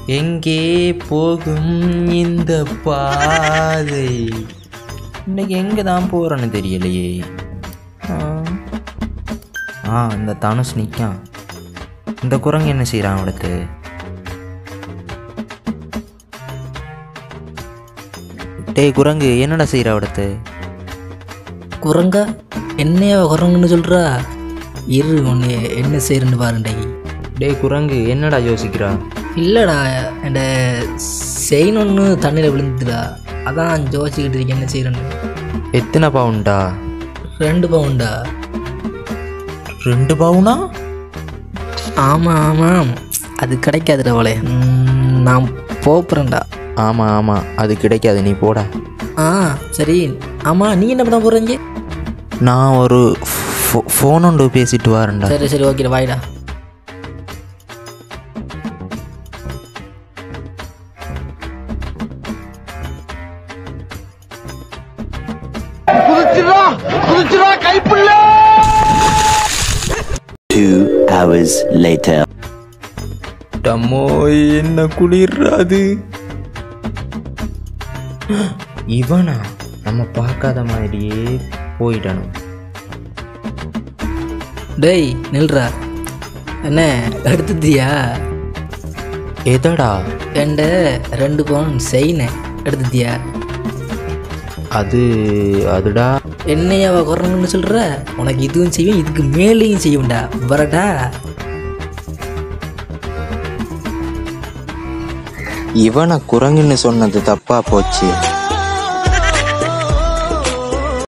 எங்கே போகும் இந்த பாதை இன்னைக்கு எங்கே தான் போகிறேன்னு தெரியலையே ஆ. ஆ இந்த தனுஷ் நிற்கான் இந்த குரங்கு என்ன செய்கிறான் அவளுக்கு டேய் குரங்கு என்னடா செய்கிற அவடத்து குரங்கா என்னையா குரங்குன்னு சொல்கிறா இரு ஒன்று என்ன செய்யறன்னு பாருண்டை டேய் குரங்கு என்னடா யோசிக்கிறா இல்லைடா என் செயின் ஒன்று தண்ணியில் விழுந்துடா அதான் ஜோசிக்கிட்டு இருக்கேன் என்ன செய்யறேன்னு எத்தனை பவுண்டா ரெண்டு பவுண்டா ரெண்டு பவுனா ஆமாம் ஆமாம் அது கிடைக்காதுடா அவளே ம், நான் போப்புறேன்டா ஆமாம் ஆமாம் அது கிடைக்காது நீ போடா ஆ சரி ஆமாம் நீ என்ன பண்ண போகிறீங்க நான் ஒரு ஃபோன் ஒன்று பேசிட்டு வரேன்டா சரி சரி ஓகே வாய்டா Two hours later. டம்மோ என்ன குளிர்றாது இவனா நம்ம பார்க்காத மாதிரியே போயிடணும் டேய் நில்றா என்ன எடுத்துட்டியா எதடா என்ட ரெண்டு பவுன் செயினை எடுத்துட்டியா அது அதுடா என்னையாவா குரங்குன்னு சொல்கிற உனக்கு இதுவும் செய்யும் இதுக்கு மேலேயும் செய்யும்டா வரடா இவனை குரங்குன்னு சொன்னது தப்பா போச்சு